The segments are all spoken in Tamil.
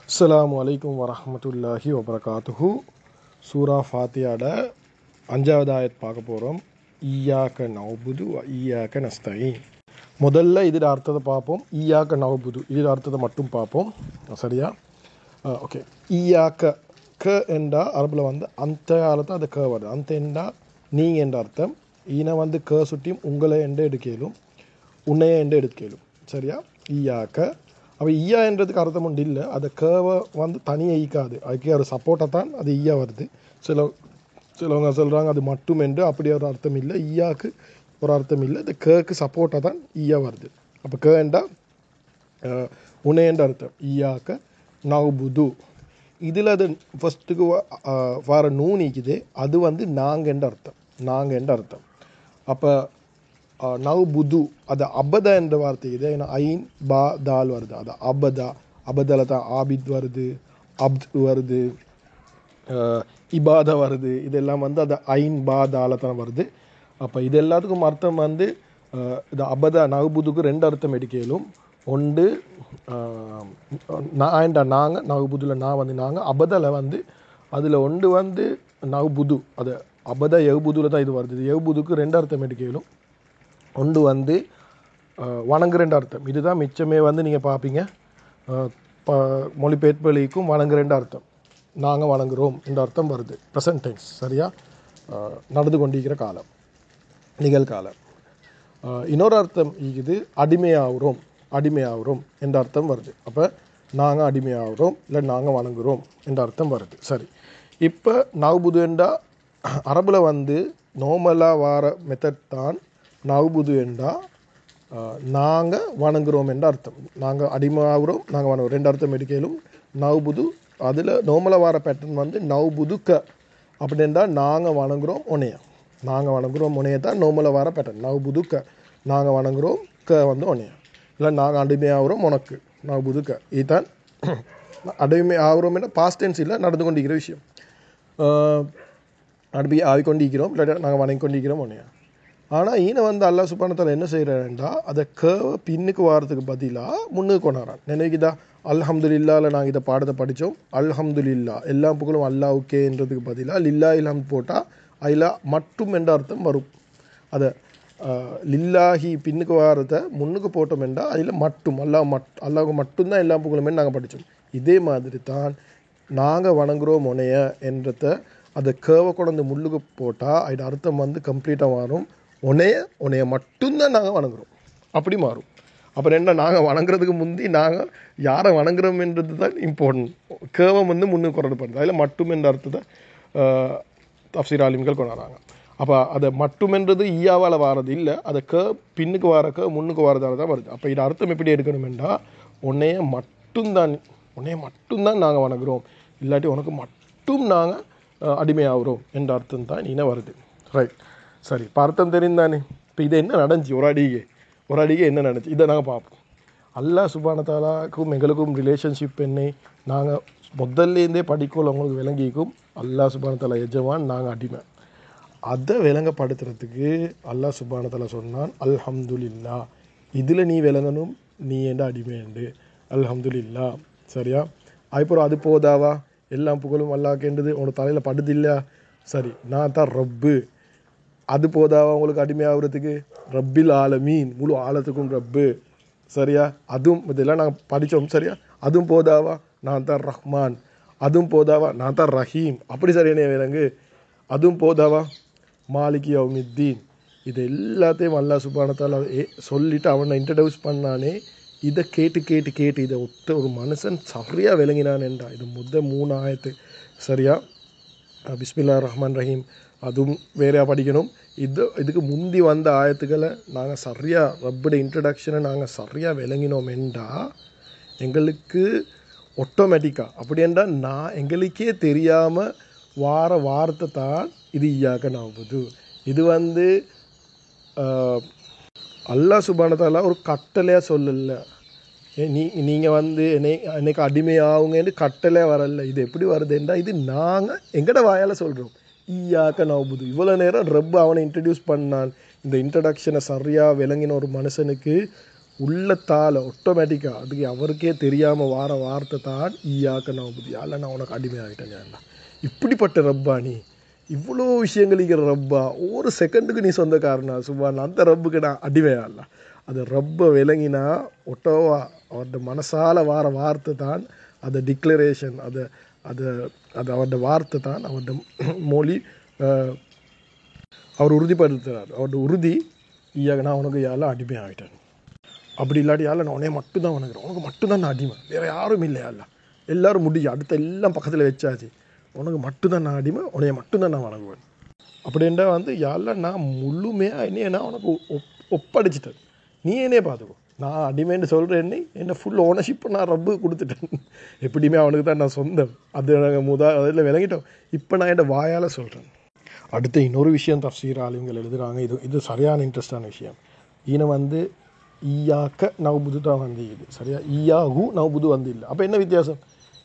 அஸ்ஸலாமு அலைக்கும் வரஹ்மத்துல்லாஹி வபரகாத்துஹு சூரா ஃபாத்தியாட அஞ்சாவது ஆயத் பார்க்க போகிறோம் ஈயாக்க நவபுது ஈயாக்க நஸ்தீன் முதல்ல இதோட அர்த்தத்தை பார்ப்போம் ஈயாக்க நவபுது இதோட அர்த்தத்தை மட்டும் பார்ப்போம் சரியா ஓகே ஈயாக்க க என்றா அரபில் வந்து அந்த காலத்தில் அது க வருது அந்த என்றா நீங்கள் என்ற அர்த்தம் ஈன வந்து க சுட்டியும் உங்களை என்ற எடுக்கலும் உன்னைய என்ற எடுக்கலும் சரியா ஈயாக்க அப்போ ஈயா என்றதுக்கு அர்த்தம் உண்டு இல்லை அதை கேவை வந்து தனியாக ஈக்காது அதுக்கு ஒரு சப்போர்ட்டாக தான் அது ஈயா வருது சில சிலவங்க சொல்கிறாங்க அது மட்டும் என்று அப்படி ஒரு அர்த்தம் இல்லை ஈயாக்கு ஒரு அர்த்தம் இல்லை இந்த கேக்கு சப்போர்ட்டாக தான் ஈயா வருது அப்போ கே என்றா உனையன்ற அர்த்தம் ஈயாக்க நவுபுது இதில் அது ஃபஸ்ட்டுக்கு வர நூ நீக்குது அது வந்து நாங்கன்ற அர்த்தம் நாங்கன்ற அர்த்தம் அப்போ நவ் புது அது அபத என்ற வார்த்தை இது ஏன்னா ஐன் பா தால் வருது அது அபதா அபதால தான் ஆபித் வருது அப்த் வருது இபாத வருது இதெல்லாம் வந்து அது ஐன் பா தால தான் வருது அப்போ இது எல்லாத்துக்கும் அர்த்தம் வந்து இது அபத நவபுதுக்கு ரெண்டு அர்த்தம் எடுக்கலும் ஒன்று நான் நாங்கள் நவபுதுல நான் வந்து நாங்கள் அபதல வந்து அதில் ஒன்று வந்து நவபுது அது அபத எவ்புதுல தான் இது வருது எவ்புதுக்கு ரெண்டு அர்த்தம் எடுக்கலும் ஒன்று வந்து வணங்குறேன்ற அர்த்தம் இதுதான் மிச்சமே வந்து நீங்கள் பார்ப்பீங்க ப மொழிபெயர்ப்பளிக்கும் வணங்குறேன்ற அர்த்தம் நாங்கள் வணங்குறோம் என்ற அர்த்தம் வருது ப்ரெசன்ட் டென்ஸ் சரியா நடந்து கொண்டிருக்கிற காலம் நிகழ்காலம் இன்னொரு அர்த்தம் இது அடிமையாகிறோம் அடிமையாகிறோம் என்ற அர்த்தம் வருது அப்போ நாங்கள் அடிமையாகிறோம் இல்லை நாங்கள் வணங்குறோம் என்ற அர்த்தம் வருது சரி இப்போ நவபுது என்றா அரபில் வந்து நோமலாக வார மெத்தட் தான் நவுபுது என்றால் நாங்கள் வணங்குறோம் என்ற அர்த்தம் நாங்கள் அடிமையாகிறோம் நாங்கள் வணங்குறோம் ரெண்டு அர்த்தம் எடுக்கலும் நவுபுது அதில் நோமலாக வார பேட்டர்ன் வந்து நவுபுது க அப்படி என்றால் நாங்கள் வணங்குறோம் உனைய நாங்கள் வணங்குறோம் உனைய தான் நோமலாக வார பேட்டர்ன் நவுபுது க நாங்கள் வணங்குறோம் க வந்து உனைய இல்லை நாங்கள் அடிமையாகிறோம் உனக்கு நவுபுது க இதுதான் அடிமை ஆகிறோம் என்ற பாஸ்ட் டென்ஸ் இல்லை நடந்து கொண்டிருக்கிற விஷயம் அடிமை ஆகிக்கொண்டிருக்கிறோம் இல்லாட்டா நாங்கள் வணங்கி கொண்டிருக்கிறோம் உனையா ஆனால் ஈனை வந்து அல்லா சுப்பானத்தில் என்ன செய்கிறான்டா அதை கேவை பின்னுக்கு வாரத்துக்கு பதிலாக முன்னுக்கு கொண்டாடுறான் நினைக்குதா அல்ஹம்துலில்லாவில் நாங்கள் இதை பாடத்தை படித்தோம் அல்ஹம்துலில்லா எல்லா புகழும் அல்லாவுக்கேன்றதுக்கு பதிலாக லில்லா இல்ஹம் போட்டால் அதில் மட்டும் என்ற அர்த்தம் வரும் அதை லில்லாஹி பின்னுக்கு வாரத்தை முன்னுக்கு போட்டோம் என்றால் அதில் மட்டும் அல்லாஹ் மட் அல்லாவுக்கு மட்டும்தான் எல்லா புகழுமே நாங்கள் படித்தோம் இதே மாதிரி தான் நாங்கள் வணங்குறோம் உனைய என்றத அதை கேவை கொண்டு முள்ளுக்கு போட்டால் அதோட அர்த்தம் வந்து கம்ப்ளீட்டாக மாறும் உனைய உனைய மட்டும்தான் நாங்கள் வணங்குறோம் அப்படி மாறும் அப்புறம் என்ன நாங்கள் வணங்குறதுக்கு முந்தி நாங்கள் யாரை வணங்குறோம்ன்றது தான் இம்பார்ட்டன்ட் கேவம் வந்து முன்னுக்கு கொண்டாடப்படுது அதில் மட்டும் என்ற அர்த்தத்தை தப்சீர் ஆலிம்கள் கொண்டாடுறாங்க அப்போ அதை மட்டுமென்றது ஈயாவால் வாரது இல்லை அதை க பின்னுக்கு வாரக்க முன்னுக்கு வாரதால தான் வருது அப்போ இது அர்த்தம் எப்படி எடுக்கணுமெண்டா உன்னைய மட்டும்தான் உன்னைய மட்டும்தான் நாங்கள் வணங்குறோம் இல்லாட்டி உனக்கு மட்டும் நாங்கள் அடிமையாகிறோம் என்ற அர்த்தம் தான் இன வருது ரைட் சரி இப்போ அர்த்தம் தெரிந்தானே இப்போ இது என்ன நடந்துச்சு ஒரு அடிகை ஒரு அடிகை என்ன நடந்துச்சு இதை நாங்கள் பார்ப்போம் அல்லா சுபானத்தாலாக்கும் எங்களுக்கும் ரிலேஷன்ஷிப் என்னை நாங்கள் முதல்லேருந்தே படிக்கோல உங்களுக்கு விளங்கிக்கும் அல்லா சுபானத்தாலா எஜமான் நாங்கள் அடிமை அதை விளங்கப்படுத்துறதுக்கு அல்லா சுபானத்தாலா சொன்னான் அல்ஹம்துலில்லா இதில் நீ விளங்கணும் நீ என்ற அடிமைண்டு அல்ஹம்துலில்லா சரியா அதுக்கப்புறம் அது போதாவா எல்லாம் புகழும் அல்லாக்கேன்றது உனக்கு தலையில் படுது இல்லையா சரி நான் தான் ரப்பு அது போதாவா உங்களுக்கு அடிமையாகிறதுக்கு ரப்பில் ஆலமீன் முழு ஆழத்துக்கும் ரப்பு சரியா அதுவும் இதெல்லாம் நாங்கள் படித்தோம் சரியா அதுவும் போதாவா நான் தான் ரஹ்மான் அதுவும் போதாவா நான் தான் ரஹீம் அப்படி சரியான விலங்கு அதுவும் போதாவா மாலிகி அவுமித்தீன் இது எல்லாத்தையும் அல்லா சுபானத்தால் சொல்லிவிட்டு அவனை இன்ட்ரடியூஸ் பண்ணானே இதை கேட்டு கேட்டு கேட்டு இதை ஒத்த ஒரு மனுஷன் சரியாக விளங்கினான் என்றா இது முத மூணு ஆயத்து சரியா பிஸ்மில்லா ரஹ்மான் ரஹீம் அதுவும் வேறையாக படிக்கணும் இது இதுக்கு முந்தி வந்த ஆயத்துக்களை நாங்கள் சரியாக ரப்போட இன்ட்ரடக்ஷனை நாங்கள் சரியாக விளங்கினோம் என்றா எங்களுக்கு ஒட்டோமேட்டிக்காக அப்படி என்றால் நான் எங்களுக்கே தெரியாமல் வார வார்த்தை தான் இது ஈயாக்க நாவுது இது வந்து அல்லா சுபானத்தால ஒரு கட்டளையாக சொல்லலை நீ நீங்கள் வந்து என்னை என்னைக்கு அடிமையாகுங்கன்னு கட்டளை வரல இது எப்படி வருதுன்றா இது நாங்கள் எங்கட வாயால் சொல்கிறோம் ஈயாக்க நவுபுது இவ்வளோ நேரம் ரப்பு அவனை இன்ட்ரடியூஸ் பண்ணான் இந்த இன்ட்ரடக்ஷனை சரியாக விளங்கின ஒரு மனுஷனுக்கு உள்ளத்தால் ஆட்டோமேட்டிக்காக அதுக்கு அவருக்கே தெரியாமல் வார வார்த்தை தான் ஈயாக்க நவபுதி அல்ல நான் உனக்கு அடிமையாகிட்டேன் யா அல்லாஹ் இப்படிப்பட்ட ரப்பா நீ இவ்வளோ விஷயங்கள் இருக்கிற ரப்பா ஒரு செகண்டுக்கு நீ சொந்தக்காரனா சுபான் அந்த ரப்புக்கு நான் அடிமையா இல்ல அது ரப்பை விளங்கினா ஒட்டோவா அவரோட மனசால வார வார்த்தை தான் அந்த டிக்ளரேஷன் அது அது அது அவரோட வார்த்தை தான் அவரோட மொழி அஹ், அவர் உறுதிப்படுத்துறார் அவரோட உறுதி ஐயா நான் உனக்கு யாரெல்லாம் அடிமை ஆகிட்டேன் அப்படி இல்லாட்டி யாரில் நான் உனைய மட்டும் தான் வணங்குறேன் உனக்கு மட்டும்தான் நான் அடிமை வேறு யாரும் இல்லையா இல்லை எல்லாரும் முடியும் அடுத்த எல்லாம் பக்கத்தில் வச்சாச்சு உனக்கு மட்டும்தான் நான் அடிமை உனைய மட்டும்தான் நான் வணங்குவேன் அப்படின்றா வந்து யாரெல்லாம் நான் முழுமையாக என்னைய நான் உனக்கு ஒப் ஒப்படைச்சிட்டேன் நீ என்னையே பார்த்துக்கோ நான் அடிமைன்னு சொல்கிற என்னை என்ன ஃபுல் ஓனர்ஷிப்பை நான் ரப்பு கொடுத்துட்டேன் எப்படியுமே அவனுக்கு தான் நான் சொந்தம் அது நாங்கள் முத அதில் விளங்கிட்டோம் இப்போ நான் என் வாயால் சொல்கிறேன் அடுத்து இன்னொரு விஷயம் தப்சீர் ஆலிம்கள் எழுதுகிறாங்க இது இது சரியான இன்ட்ரெஸ்டான விஷயம் ஈன வந்து ஈயாக்க நவபுது தான் வந்து இது சரியா ஈயாஹு நவபுது வந்து இல்லை அப்போ என்ன வித்தியாசம்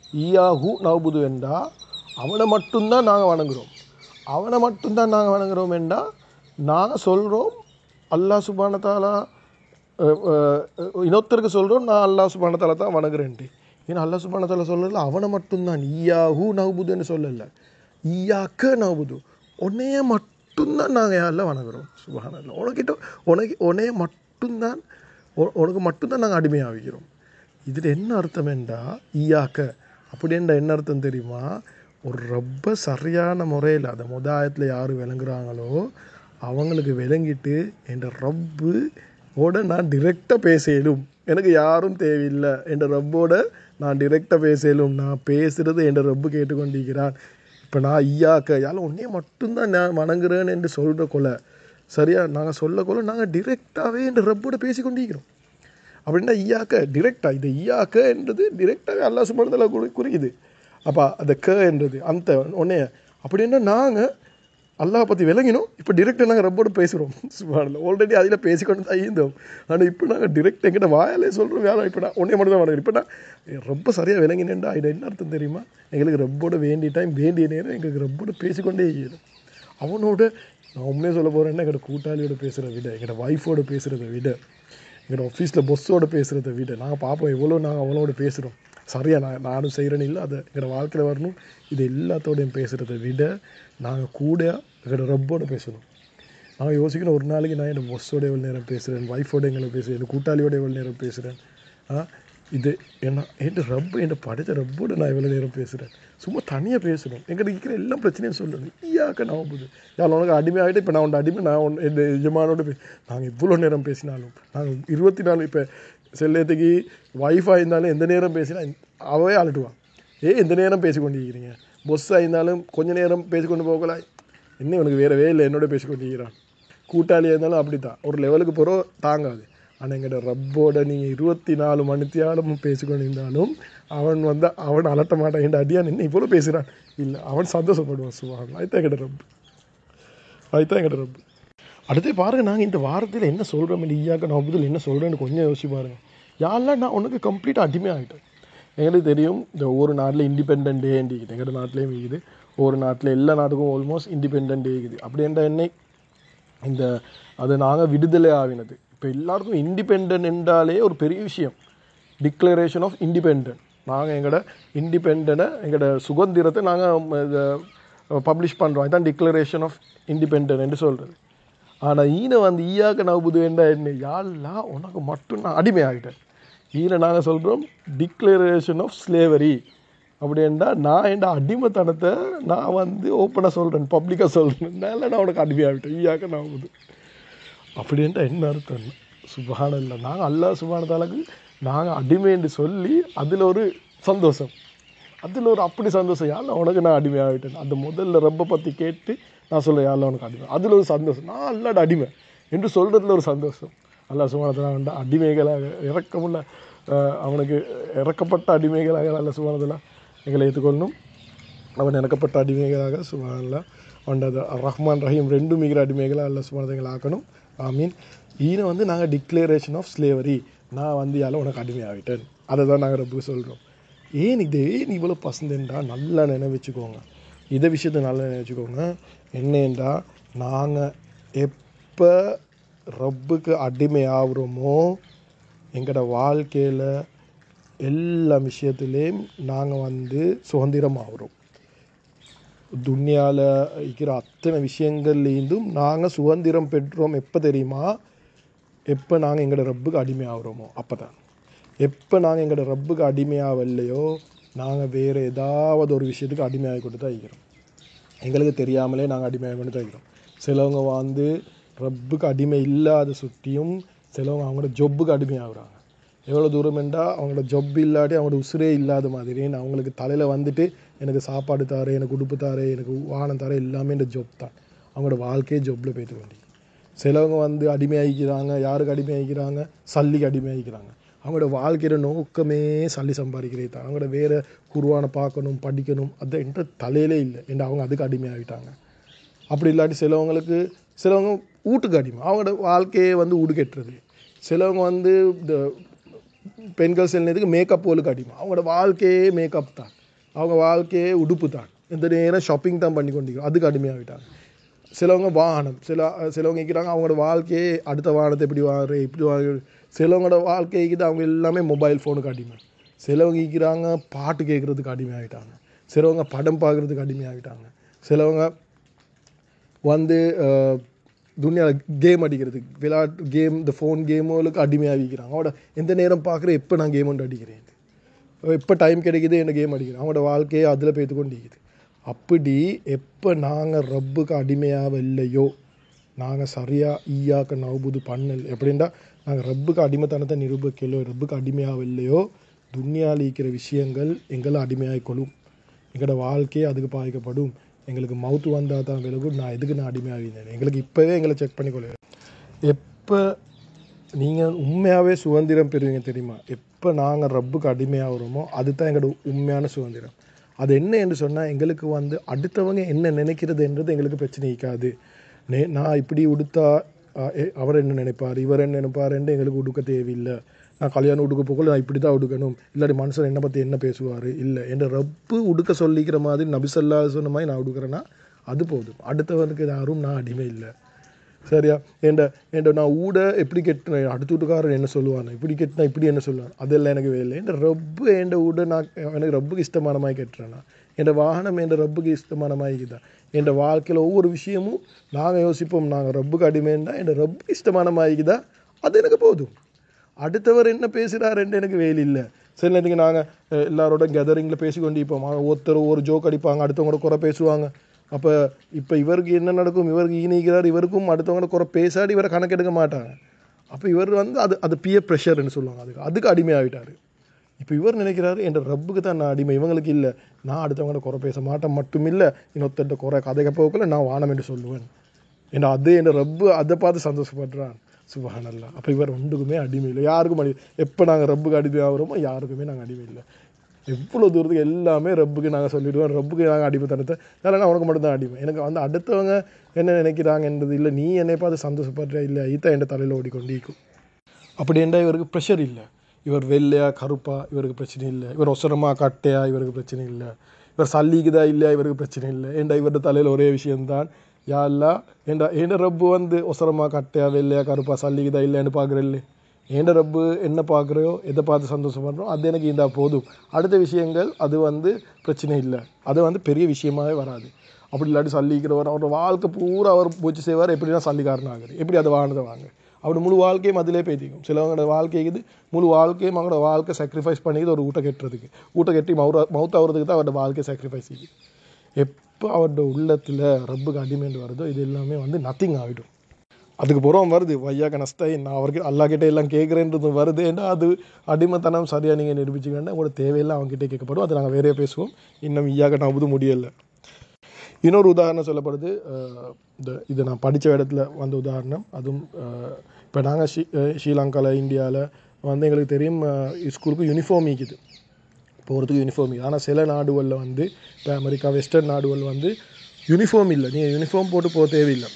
ஈயாஹு நவபுது என்றா அவனை மட்டும்தான் நாங்கள் வணங்குறோம் அவனை மட்டும்தான் நாங்கள் வணங்குறோம் என்றா நாங்கள் சொல்கிறோம் அல்லாஹ் சுபான தாலா அஹ், அஹ், இன்னொருத்தருக்கு சொல்கிறோம் நான் அல்லாஹ் சுபான தாலா தான் வணங்குறேன்ட்டு ஏன்னா அல்லாஹ் சுபான தாலா சொல்லல அவனை மட்டும்தான் ஈயாஹு நவபுதுன்னு சொல்லலை ஈயாக்க நவபுது உன்னைய மட்டும்தான் நாங்கள் யாரில் வணங்குறோம் சுபஹானல்ல உனக்கிட்ட உனக்கு உன்னைய மட்டும்தான் உ- உனக்கு மட்டும்தான் நாங்கள் அடிமையாகிறோம் இதில் என்ன அர்த்தம் என்றா ஈயாக்க அப்படின்ற என்ன அர்த்தம் தெரியுமா ஒரு ரொம்ப சரியான முறையில் அந்த முதாயத்தில் யார் விளங்குறாங்களோ அவங்களுக்கு விளங்கிட்டு என் ரப்பு ஓட நான் டிரெக்டாக பேசலும் எனக்கு யாரும் தேவையில்லை என் ரப்போட நான் டிரெக்டாக பேசலும் நான் பேசுகிறது என் ரப்பு கேட்டுக்கொண்டிருக்கிறான் இப்போ நான் ஐயாக்க யாரும் உன்னையே மட்டும்தான் நான் வணங்குறேன் என்று சொல்கிற கொலை சரியா நாங்கள் சொல்ல கொள்ள நாங்கள் டிரெக்டாகவே என் ரப்போட பேசி கொண்டிருக்கிறோம் அப்படின்னா ஈயாக்க டிரெக்டாக இது ஈயாக்க என்றது டிரெக்டாகவே அல்லா சுமணத்தில் குறி குறிக்குது அப்போ அந்த க என்றது அந்த உடனே அப்படின்னா நாங்கள் அல்லாஹ் பற்றி விளங்கினோம் இப்போ டிரெக்டாக நாங்கள் ரப்போட பேசுகிறோம் சுபானில் ஆல்ரெடி அதில் பேசிக்கொண்டு தான் இருந்தோம் ஆனால் இப்போ நாங்கள் டிரெக்ட் எங்கிட்ட வாயாலே சொல்கிறோம் வேலை இப்போ நான் உடனே மட்டும் தான் வணங்குறேன் இப்போ நான் ரொம்ப சரியாக விளங்கினேன்டா இது என்ன அர்த்தம் தெரியுமா எங்களுக்கு ரப்போட வேண்டிய டைம் வேண்டிய நேரம் எங்களுக்கு ரப்போட பேசிக்கொண்டே இருக்கணும் அவனோட நான் உண்மையே சொல்ல போகிறேன்னா எங்களோட கூட்டாளியோட பேசுகிறத விட எங்களோட ஒய்ஃபோட பேசுகிறத விட எங்களோட ஆஃபீஸில் பொஸ்ஸோட பேசுகிறத விட நாங்கள் பார்ப்போம் எவ்வளோ நாங்கள் அவளோட பேசுகிறோம் சரியா நான் நானும் செய்கிறேன்னு இல்லை அதை எங்களோட வாழ்க்கையில் வரணும் இது எல்லாத்தோடையும் பேசுகிறத விட நாங்கள் கூட எங்களோட ரப்போட பேசணும் நான் யோசிக்கணும் ஒரு நாளைக்கு நான் என் பொஸ்ஸோட எவ்வளோ நேரம் பேசுகிறேன் ஒய்ஃபோட எங்களை பேசுகிறேன் என் கூட்டாளியோட எவ்வளோ நேரம் பேசுகிறேன் ஆ இது என்ன என் ரப்பு என் படைத்த ரப்போட நான் எவ்வளோ நேரம் பேசுகிறேன் சும்மா தனியாக பேசணும் எங்கிட்ட இருக்கிற எல்லா பிரச்சனையும் சொல்லணும் ஈயாக்க நான் போகுது யார் உனக்கு அடிமையாகிட்டு இப்போ நான் உன் அடிமை நான் உன் என் எஜமானோட பே நாங்கள் இவ்வளோ நேரம் பேசினாலும் நாங்கள் இருபத்தி நாலு இப்போ செல்லத்துக்கு ஒய்ஃபாக இருந்தாலும் எந்த நேரம் பேசினா அவவே அலட்டுவான் ஏ எந்த நேரம் பேசி கொண்டிருக்கிறீங்க பொஸ்ஸாக இருந்தாலும் கொஞ்ச நேரம் பேசிக்கொண்டு போகலாம் இன்னும் உனக்கு வேறு வேலை என்னோட பேசிக்கொண்டிருக்கிறான் கூட்டாளியாக இருந்தாலும் அப்படி தான் ஒரு லெவலுக்கு போகிறோம் தாங்காது ஆனால் எங்கள்ட ரப்போட நீங்கள் இருபத்தி நாலு மணித்தியாலும் பேசிக்கொண்டு இருந்தாலும் அவன் வந்து அவன் அலட்ட மாட்டான் என் அடியா நின்று இவ்வளோ பேசுகிறான் இல்லை அவன் சந்தோஷப்படுவான் சுவாங்க அதுதான் எங்கள்ட ரப்பு அதுதான் எங்கள்ட ரப்பு அடுத்து பாருங்க நாங்கள் இந்த வாரத்தில் என்ன சொல்கிறோம் இந்த ஈயாக்க நபுதில் என்ன சொல்கிறேன்னு கொஞ்சம் யோசிச்சு பாருங்க யாரெல்லாம் நான் உனக்கு கம்ப்ளீட்டாக அடிமை ஆகிட்டேன் எங்களுக்கு தெரியும் இந்த ஒவ்வொரு நாட்டில் இண்டிபெண்ட் டே இருக்குது எங்களோட நாட்டிலையும் இருக்குது ஒவ்வொரு நாட்டில் எல்லா நாட்டுக்கும் ஆல்மோஸ்ட் இண்டிபெண்ட் டே இருக்குது அப்படின்ற என்னை இந்த அது நாங்கள் விடுதலை ஆகினது இப்போ எல்லாருக்கும் இண்டிபெண்ட் என்றாலே ஒரு பெரிய விஷயம் டிக்ளரேஷன் ஆஃப் இண்டிபெண்ட் நாங்கள் எங்களோட இண்டிபெண்டனை எங்களோட சுதந்திரத்தை நாங்கள் பப்ளிஷ் பண்ணுறோம் அதுதான் டிக்ளரேஷன் ஆஃப் இண்டிபெண்ட் என்று சொல்கிறது ஆனால் ஈனை வந்து ஈயாக்க நவபுது என்ற என்ன யாழ்லாம் உனக்கு மட்டும் நான் அடிமை ஆகிட்டேன் ஈனை நாங்கள் சொல்கிறோம் டிக்ளரேஷன் ஆஃப் ஸ்லேவரி அப்படின்டா நான் என் அடிமைத்தனத்தை நான் வந்து ஓப்பனாக சொல்கிறேன் பப்ளிக்காக சொல்கிறேன் நான் உனக்கு அடிமையாகிட்டேன் ஈயாக்க நவபுது அப்படின்ட்டா என்ன அர்த்தம் சுபான இல்லை நாங்கள் அல்லா சுபானத்தாலுக்கு நாங்கள் அடிமைன்னு சொல்லி அதில் ஒரு சந்தோஷம் அதில் ஒரு அப்படி சந்தோஷம் யாரில் உனக்கு நான் அடிமை ஆகிட்டேன் அந்த முதல்ல ரப்பை பற்றி கேட்டு நான் சொல்ல யாரில் உனக்கு அடிமை அதில் ஒரு சந்தோஷம் நான் அல்லாட அடிமை என்று சொல்கிறதுல ஒரு சந்தோஷம் அல்லா சுபானத்தில் வந்து அடிமைகளாக இறக்கமுள்ள அஹ், அவனுக்கு இறக்கப்பட்ட அடிமைகளாக அல்ல சுபானத்தில் எங்களை ஏற்றுக்கொள்ளணும் அவன் இறக்கப்பட்ட அடிமைகளாக சுபானல்லா அவன் அது ரஹ்மான் ரஹீம் ரெண்டும் மிகிற அடிமைகளாக அல்ல சுபானதைகளை ஆக்கணும் ஆமீன் ஈனை வந்து நாங்கள் டிக்ளரேஷன் ஆஃப் ஸ்லேவரி நான் வந்து யாரும் உனக்கு அடிமையாகிட்டேன் அதை தான் நாங்கள் ரொம்ப சொல்கிறோம் ஏன் இது ஏன் இவ்வளோ பசந்தேன்டா நல்லா நினைவச்சுக்கோங்க இதை விஷயத்தை நல்லா நினைச்சுக்கோங்க என்னேண்டா நாங்கள் எப்போ ரப்புக்கு அடிமை ஆகுறோமோ எங்களோட வாழ்க்கையில் எல்லா விஷயத்துலேயும் நாங்கள் வந்து சுதந்திரமாகிறோம் துன்யாவில் இருக்கிற அத்தனை விஷயங்கள்லேருந்தும் நாங்கள் சுதந்திரம் பெற்றோம் எப்போ தெரியுமா எப்போ நாங்கள் எங்களோட ரப்புக்கு அடிமையாகிறோமோ அப்போ தான் எப்போ நாங்கள் எங்களோட ரப்புக்கு அடிமையாகலையோ நாங்கள் வேறு ஏதாவது ஒரு விஷயத்துக்கு அடிமையாகி கொண்டு தான் இருக்கிறோம் எங்களுக்கு தெரியாமலே நாங்கள் அடிமையாக கொண்டு தான் இருக்கிறோம் சிலவங்க வந்து ரப்புக்கு அடிமை இல்லாத சுட்டியும் சிலவங்க அவங்களோட ஜொப்புக்கு அடிமையாகிறாங்க எவ்வளோ தூரம் என்றால் அவங்களோட ஜொப் இல்லாட்டி அவங்களோட உசுரே இல்லாத மாதிரி நான் அவங்களுக்கு தலையில் வந்துட்டு எனக்கு சாப்பாடு தாரு எனக்கு உடுப்பு தாரு எனக்கு வானம் தாரு எல்லாமே இந்த ஜொப் தான் அவங்களோட வாழ்க்கையே ஜொப்பில் போய்த்து வேண்டி சிலவங்க வந்து அடிமையாகிக்கிறாங்க யாருக்கு அடிமையாகிக்கிறாங்க சல்லிக்கு அடிமையாகிக்கிறாங்க அவங்களோட வாழ்க்கையோட நோக்கமே சல்லி சம்பாதிக்கிறே தான் அவங்களோட வேறு குருவானை பார்க்கணும் படிக்கணும் அது என்ற தலையிலே இல்லை என்று அவங்க அதுக்கு அடிமையாகிட்டாங்க அப்படி இல்லாட்டி சிலவங்களுக்கு சிலவங்க வீட்டுக்கு அடிமை அவங்களோட வாழ்க்கையே வந்து வீடு கட்டுறது சிலவங்க வந்து இந்த பெண்கள் சில நேரத்துக்கு மேக்கப் போலுக்கு அடிமை அவங்களோட வாழ்க்கையே மேக்கப் தான் அவங்க வாழ்க்கையே உடுப்பு தான் இந்த நேரம் ஷாப்பிங் தான் பண்ணி கொண்டிருக்கோம் அதுக்கு அடிமையாகிட்டாங்க சிலவங்க வாகனம் சில சிலவங்க இருக்கிறாங்க அவங்களோட வாழ்க்கையே அடுத்த வாகனத்தை எப்படி வாங்குறது இப்படி வாங்குறது சிலவங்களோட வாழ்க்கைக்கு தான் அவங்க எல்லாமே மொபைல் ஃபோனுக்கு அடிமை சிலவங்க இருக்கிறாங்க பாட்டு கேட்குறதுக்கு அடிமையாகிட்டாங்க சிலவங்க படம் பார்க்குறதுக்கு அடிமையாகிட்டாங்க சிலவங்க வந்து துனியாவில் கேம் அடிக்கிறதுக்கு விளையாட்டு கேம் இந்த ஃபோன் கேமுகளுக்கு அடிமையாக விற்கிறாங்க அவங்களோட எந்த நேரம் பார்க்குறேன் எப்போ நான் கேம் ஒன்று அடிக்கிறேன் எப்போ டைம் கிடைக்குது என்ன கேம் அடிக்கிறேன் அவங்களோட வாழ்க்கையை அதில் பேத்து கொண்டு இருக்குது அப்படி எப்போ நாங்கள் ரப்புக்கு அடிமையாக இல்லையோ நாங்கள் சரியாக ஈயாக்க நவபுது பண்ணல் எப்படின்னா நாங்கள் ரப்புக்கு அடிமைத்தனத்தை நிரூபிக்கலையோ ரப்புக்கு அடிமையாக இல்லையோ துன்யாவில் இருக்கிற விஷயங்கள் எங்களை அடிமையாக கொள்ளும் எங்களோட வாழ்க்கையே அதுக்கு பாதிக்கப்படும் எங்களுக்கு மவுத்து வந்தால் தான் விலகும் நான் எதுக்கு நான் அடிமையாகினேன் எங்களுக்கு இப்போவே எங்களை செக் பண்ணிக்கொள்ள எப்போ நீங்கள் உண்மையாகவே சுதந்திரம் பெறுவீங்க தெரியுமா எப்போ நாங்கள் ரப்புக்கு அடிமையாகிறோமோ அதுதான் எங்களோட உண்மையான சுதந்திரம் அது என்ன என்று சொன்னால் எங்களுக்கு வந்து அடுத்தவங்க என்ன நினைக்கிறது என்றது எங்களுக்கு பிரச்சனை இருக்காது நே நான் இப்படி உடுத்தா அஹ், எ- அவர் என்ன நினைப்பார் இவர் என்ன நினைப்பாருன்னு எங்களுக்கு உடுக்க தேவையில்லை நான் கல்யாணம் உடுக்க போகல நான் இப்படி தான் உடுக்கணும் இல்லாட்டி மனுஷன் என்னை பற்றி என்ன பேசுவார் இல்லை என் ரப்பு உடுக்க சொல்லிக்கிற மாதிரி நபிசல்லா சொன்ன மாதிரி நான் உடுக்கிறேன்னா அது போதும் அடுத்தவனுக்கு யாரும் நான் அடிமை இல்லை சரியா ஏண்ட ஏண்ட நான் ஊட எப்படி கெட்டினேன் அடுத்த வீட்டுக்காரன் என்ன சொல்லுவான் இப்படி கெட்டினா இப்படி என்ன சொல்லுவான் அதெல்லாம் எனக்கு வேலை என் ரப்பு என் ஊட நான் எனக்கு ரப்புக்கு இஷ்டமான மாதிரி கெட்டுறேன்னா என் வாகனம் என் ரப்புக்கு இஷ்டமான மாதிரி தான் என் வாழ்க்கையில் ஒவ்வொரு விஷயமும் நாங்கள் யோசிப்போம் நாங்கள் ரப்புக்கு அடிமைன்னா என் ரப்புக்கு இஷ்டமான மாதிரி தான் அது எனக்கு போதும் அடுத்தவர் என்ன பேசுகிறாருன்னு எனக்கு வேலை இல்லை சில நேரத்துக்கு நாங்கள் எல்லாரோட கெதரிங்கில் பேசி கொண்டு இருப்போம் அவங்க ஒருத்தர் ஒரு ஜோக் அடிப்பாங்க அடுத்தவங்களோட குறை பேசுவாங்க அப்போ இப்போ இவருக்கு என்ன நடக்கும் இவருக்கு ஈனிக்கிறார் இவருக்கும் அடுத்தவங்களோட குறை பேசாடி இவரை கணக்கெடுக்க மாட்டாங்க அப்போ இவர் வந்து அது அது பிய ப்ரெஷர்னு சொல்லுவாங்க அதுக்கு அதுக்கு அடிமையாகிட்டார் இப்போ இவர் நினைக்கிறாரு என் ரப்புக்கு தான் நான் அடிமை இவங்களுக்கு இல்லை நான் அடுத்தவங்களோட குறை பேச மாட்டேன் மட்டும் இல்லை இன்னொருத்தட்ட குறை கதைக்க போக்கல நான் வானம் என்று சொல்லுவேன் ஏன்னா அது என் ரப்பு அதை பார்த்து சந்தோஷப்படுறான் சுபஹானல்லா அப்போ இவர் ஒன்றுக்குமே அடிமை இல்லை யாருக்கும் அடி எப்போ நாங்கள் ரப்புக்கு அடிமை ஆகிறோமோ யாருக்குமே நாங்கள் அடிமை இல்லை எவ்வளோ தூரத்துக்கு எல்லாமே ரப்புக்கு நாங்கள் சொல்லிடுவோம் ரப்புக்கு நாங்கள் அடிமைத்தனத்தை இல்லைன்னா உனக்கு மட்டும் தான் அடிமை எனக்கு வந்து அடுத்தவங்க என்ன நினைக்கிறாங்கன்றது இல்லை நீ என்னை பார்த்து சந்தோஷப்படுற இல்லை ஈத்தா என் தலையில் ஓடிக்கொண்டிருக்கும் அப்படி என்றால் இவருக்கு ப்ரெஷர் இல்லை இவர் வெள்ளையா கருப்பா இவருக்கு பிரச்சனை இல்லை இவர் ஒசரமா கட்டையா இவருக்கு பிரச்சனை இல்லை இவர் சல்லிக்குதா இல்லையா இவருக்கு பிரச்சனை இல்லை ஏண்டா இவരുടെ தலையில் ஒரே விஷயம்தான் யா அல்லா ஏண்டா ஏண்ட ரப்பு வந்து ஒசரமா கட்டையா வெள்ளையா கருப்பா சல்லிக்குதா இல்லையான்னு பார்க்குறல்ல ஏண்ட ரப்பு என்ன பார்க்குறையோ எதை பார்த்து சந்தோஷப்படுறோம் அது எனக்கு இருந்தால் போதும் அடுத்த விஷயங்கள் அது வந்து பிரச்சனை இல்லை அது வந்து பெரிய விஷயமாவே வராது அப்படி இல்லாட்டி சல்லிக்கிறவர் அவரோட வாழ்க்கை பூரா அவர் பூச்சி செய்வார் எப்படின்னா சல்லிக்காரன் ஆகுது எப்படி அதை வாங்கினதை வாங்க அப்படி முழு வாழ்க்கையும் அதிலே பேத்திக்கும் சிலவங்களோட வாழ்க்கைக்கு முழு வாழ்க்கையும் அவங்களோட வாழ்க்கை சாக்ரிஃபைஸ் பண்ணிக்குது ஒரு ஊட்ட கெட்டுறதுக்கு ஊட்ட கெட்டி மவுர மவுத் ஆகிறதுக்கு தான் அவரோட வாழ்க்கை சாக்ரிஃபைஸ் செய்யுது எப்போ அவரோட உள்ளத்தில் ரப்புக்கு அடிமைண்டு வருதோ இது எல்லாமே வந்து நத்திங் ஆகிடும் அதுக்கு புறம் வருது வையாக நஸ்தை நான் அவருக்கு அல்லாக்கிட்ட எல்லாம் கேட்குறேன்றது வருது ஏன்னா அது அடிமைத்தனம் சரியாக நீங்கள் நிரூபிச்சுக்கண்டா உங்களோட தேவையெல்லாம் அவங்ககிட்ட கேட்கப்படும் அதை நாங்கள் வேறே பேசுவோம் இன்னும் ஈயாக நம்புது முடியலை இன்னொரு உதாரணம் சொல்லப்படுது அஹ், இந்த இது நான் படித்த இடத்துல வந்த உதாரணம் அதுவும் இப்போ நாங்கள் ஸ்ரீ அஹ், ஸ்ரீலங்காவில் இந்தியாவில் வந்து எங்களுக்கு தெரியும் அஹ், ஸ்கூலுக்கு யூனிஃபார்ம் இருக்குது போகிறதுக்கு யூனிஃபார்ம் இருக்குது ஆனால் சில நாடுகளில் வந்து இப்போ அமெரிக்கா வெஸ்டர்ன் நாடுகள் வந்து யூனிஃபார்ம் இல்லை நீங்கள் யூனிஃபார்ம் போட்டு போக தேவையில்லை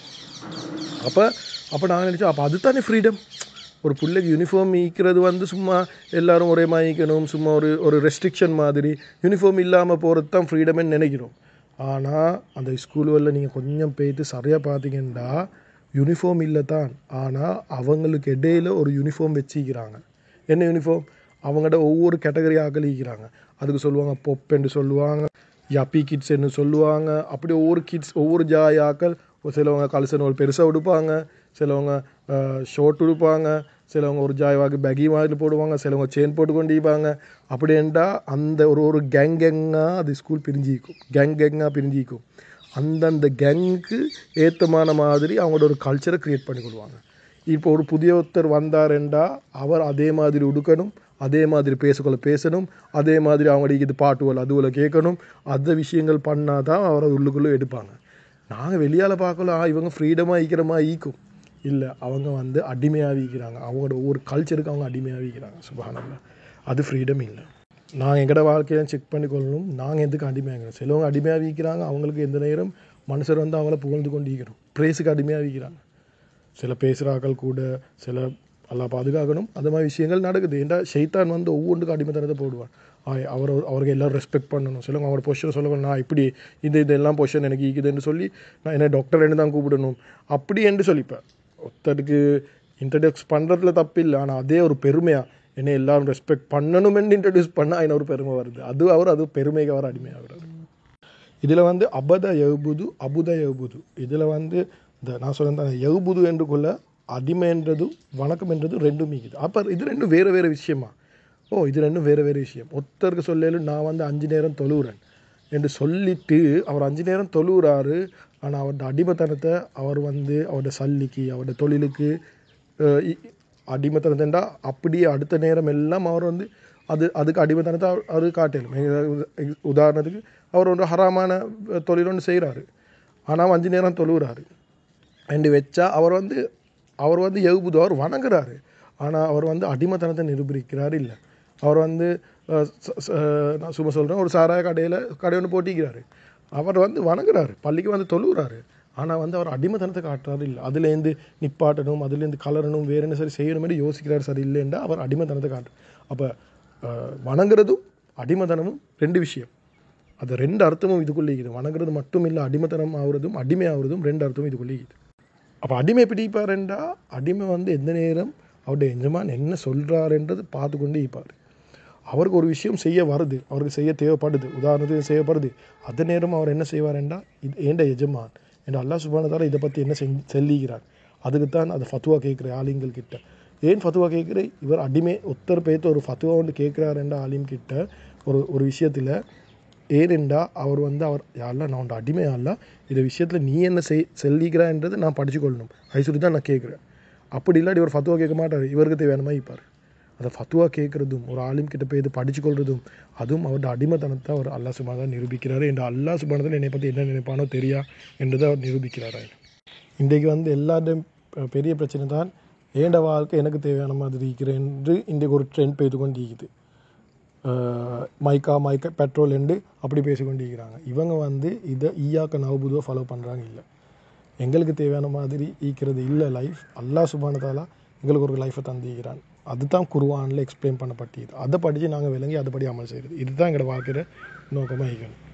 அப்போ அப்போ நாங்கள் நினச்சோம் அப்போ அதுதானே ஃப்ரீடம் ஒரு பிள்ளைக்கு யூனிஃபார்ம் ஈக்கிறது வந்து சும்மா எல்லாரும் ஒரே மாதிரி ஈக்கணும் சும்மா ஒரு ஒரு ரெஸ்ட்ரிக்ஷன் மாதிரி யூனிஃபார்ம் இல்லாமல் போகிறது தான் ஃப்ரீடம்னு நினைக்கிறோம் ஆனால் அந்த ஸ்கூல்களில் நீங்கள் கொஞ்சம் போயிட்டு சரியாக பார்த்தீங்கன்னா யூனிஃபார்ம் இல்லை தான் ஆனால் அவங்களுக்கு இடையில ஒரு யூனிஃபார்ம் வச்சுக்கிறாங்க என்ன யூனிஃபார்ம் அவங்கள்ட்ட ஒவ்வொரு கேட்டகரி ஆக்கள் இருக்கிறாங்க அதுக்கு சொல்லுவாங்க பொப்புன்னு சொல்லுவாங்க யப்பி கிட்ஸ்ன்னு சொல்லுவாங்க அப்படி ஒவ்வொரு கிட்ஸ் ஒவ்வொரு ஜாய் ஆக்கள் சிலவங்க கல்சன் ஒரு பெருசாக உடுப்பாங்க சிலவங்க ஷோர்ட் உடுப்பாங்க சிலவங்க ஒரு ஜாய் வாக்கு பேகி மாதிரி போடுவாங்க சிலவங்க செயின் போட்டு கொண்டிருப்பாங்க அப்படின்ட்டா அந்த ஒரு ஒரு கேங் கேங்காக அது ஸ்கூல் பிரிஞ்சிக்கும் கேங் கேங்காக பிரிஞ்சிக்கும் அந்தந்த கேங்குக்கு ஏத்தமான மாதிரி அவங்களோட ஒரு கல்ச்சரை க்ரியேட் பண்ணி கொடுவாங்க இப்போ ஒரு புதிய ஒருத்தர் வந்தாருண்டா அவர் அதே மாதிரி உடுக்கணும் அதே மாதிரி பேசக்குள்ள பேசணும் அதே மாதிரி அவங்களுக்கு இது பாட்டுவல் அதுவல கேட்கணும் அந்த விஷயங்கள் பண்ணால் தான் அவரை உள்ளுக்குள்ளே எடுப்பாங்க நாங்கள் வெளியால் பார்க்கல ஆ, இவங்க ஃப்ரீடமாக ஈக்கிற மாதிரி ஈக்கும் இல்லை அவங்க வந்து அடிமையாக வீக்கிறாங்க அவங்களோட ஒவ்வொரு கல்ச்சருக்கு அவங்க அடிமையாக வீக்கிறாங்க சுபானல்ல அது ஃப்ரீடம் இல்லை நாங்கள் எங்கட வாழ்க்கையை செக் பண்ணிக்கொள்ளணும் நாங்கள் எதுக்கு அடிமையாகிறோம் சிலவங்க அடிமையாக வீக்கிறாங்க அவங்களுக்கு எந்த நேரம் மனுஷர் வந்து அவங்கள புகழ்ந்து கொண்டு ஈக்கிறோம் ப்ரேஸுக்கு அடிமையாக வீக்கிறாங்க சில பேசுகிறாக்கள் கூட சில எல்லாம் பாதுகாக்கணும் அந்த மாதிரி விஷயங்கள் நடக்குது ஏன்டா ஷைத்தான் வந்து ஒவ்வொன்றுக்கும் அடிமைத்தனத்தை போடுவான் ஆய், அவர் அவருக்கு எல்லாரும் ரெஸ்பெக்ட் பண்ணணும் சிலவங்க அவரோட பொசிஷன் சொல்லணும் நான் இப்படி இது இதெல்லாம் பொசிஷன் எனக்கு ஈக்குதுன்னு சொல்லி நான் என்ன டாக்டர் என்று தான் கூப்பிடணும் அப்படி என்று சொல்லிப்பேன் ஒருத்தருக்கு இன்ட்ரடியூஸ் பண்ணுறதுல தப்பு இல்லை ஆனால் அதே ஒரு பெருமையாக என்னை எல்லாரும் ரெஸ்பெக்ட் பண்ணணுமென்னு இன்ட்ரடியூஸ் பண்ணால் அதில் ஒரு பெருமை வருது அது அவர் அது பெருமைக்கு அவர் அடிமையாகிறார் இதில் வந்து அபத யகுபுது அபுத யகுபுது இதில் வந்து இந்த நான் சொல்ல யகுபுது என்று கொள்ள அடிமை என்றது வணக்கம் என்றது ரெண்டும் மீக்குது அப்போ இது ரெண்டும் வேறு வேறு விஷயமா ஓ இது ரெண்டும் வேறு வேறு விஷயம் ஒருத்தருக்கு சொல்லலும் நான் வந்து அஞ்சு நேரம் தொழுகிறேன் என்று சொல்லிட்டு அவர் அஞ்சு நேரம் தொழுகிறாரு ஆனால் அவரோட அடிமைத்தனத்தை அவர் வந்து அவரோட சல்லிக்கு அவரோட தொழிலுக்கு அஹ், இ- அடிமைத்தனத்தைண்டா அப்படியே அடுத்த நேரம் எல்லாம் அவர் வந்து அது அதுக்கு அடிமைத்தனத்தை அவர் அவர் காட்டலும் எங்க- உத- உதாரணத்துக்கு அவர் ஒரு ஹராமான அஹ், தொழில் ஒன்று செய்கிறாரு ஆனால் அஞ்சு நேரம் தொழுகிறாரு ரெண்டு வச்சா அவர் வந்து அவர் வந்து எகுபுது அவர் வணங்குறாரு ஆனால் அவர் வந்து அடிமைத்தனத்தை நிரூபிக்கிறார் இல்லை அவர் வந்து அஹ், ச- ச- நான் சும்மா சொல்கிறேன் ஒரு சாராய கடையில் கடை ஒன்று போட்டிக்கிறாரு அவர் வந்து வணங்குறாரு பள்ளிக்கு வந்து தொழுகிறாரு ஆனால் வந்து அவர் அடிமைத்தனத்தை காட்டுறாரு இல்லை அதுலேருந்து நிப்பாட்டணும் அதுலேருந்து கலரணும் வேறு என்ன சரி செய்யணும்னு யோசிக்கிறார் சரி இல்லைன்றா அவர் அடிமைத்தனத்தை காட்டு அப்போ வணங்குறதும் அடிமைத்தனமும் ரெண்டு விஷயம் அது ரெண்டு அர்த்தமும் இதுக்குள்ளே இருக்குது வணங்குறது மட்டும் இல்லை அடிமைத்தனம் ஆகுறதும் அடிமை ஆகுறதும் ரெண்டு அர்த்தமும் இதுக்குள்ளே இருக்குது அப்போ அடிமை பிடிப்பாருண்டா அடிமை வந்து எந்த நேரம் அவருடைய எஜமான் என்ன சொல்கிறாருன்றது பார்த்து கொண்டு இருப்பார் அவருக்கு ஒரு விஷயம் செய்ய வருது அவருக்கு செய்ய தேவைப்படுது உதாரணத்துக்கு செய்யப்படுது அந்த நேரம் அவர் என்ன செய்வாருண்டா இது ஏண்ட எஜமான் என்ற அல்லாஹ் சுபானதால இதை பற்றி என்ன செஞ்சு செல்லிக்கிறார் அதுக்குத்தான் அது ஃபத்துவா கேட்குற ஆலிம்கள் கிட்ட ஏன் ஃபத்துவா கேட்குற இவர் அடிமை ஒத்தர் பேத்து ஒரு ஃபத்துவா ஒன்று கேட்குறாருண்டா ஆலிம் கிட்ட ஒரு ஒரு விஷயத்தில் ஏனெண்டா அவர் வந்து அவர் யாரெல்லாம் நான் உண்ட அடிமை அல்ல இந்த விஷயத்தில் நீ என்ன செய் செல்லிக்கிறான்றது நான் படிச்சுக்கொள்ளணும் ஐசுரி தான் நான் கேட்குறேன் அப்படி இல்லாட்டி இவர் ஃபத்துவா கேட்க மாட்டார் இவருக்கு தேவையானமா இருப்பார் அந்த ஃபத்துவா கேட்குறதும் ஒரு ஆலிம் கிட்ட போய் இது படிச்சுக்கொள்றதும் அதுவும் அவரோட அடிமைத்தனத்தை அவர் அல்லாஹ் சுபானதான் நிரூபிக்கிறாரு என்ற அல்லாஹ் சுபானத்தில் என்னை பற்றி என்ன நினைப்பானோ தெரியா என்றதை அவர் நிரூபிக்கிறார் இன்றைக்கு வந்து எல்லாத்தையும் பெரிய பிரச்சனை தான் ஏண்ட வாழ்க்கை எனக்கு தேவையான மாதிரி இருக்கிறேன் என்று இன்றைக்கு ஒரு ட்ரெண்ட் பெய்து கொண்டு இருக்குது அஹ் மைக்கா மைக்கா பெட்ரோல் என்று அப்படி பேசிக்கொண்டிருக்கிறாங்க இவங்க வந்து இதை ஈயாக்க நவபுதுவை ஃபாலோ பண்ணுறாங்க இல்லை எங்களுக்கு தேவையான மாதிரி ஈக்கிறது இல்லை லைஃப் அல்லாஹ் சுபானதாலா எங்களுக்கு ஒரு லைஃப்பை தந்திக்கிறான் அதுதான் குருவானில் எக்ஸ்பிளைன் பண்ணப்பட்டியது அதை படித்து நாங்கள் விளங்கி அதுபடி அமல் செய்கிறது இதுதான் எங்களோட வாழ்க்கையில் நோக்கமாக ஈக்கணும்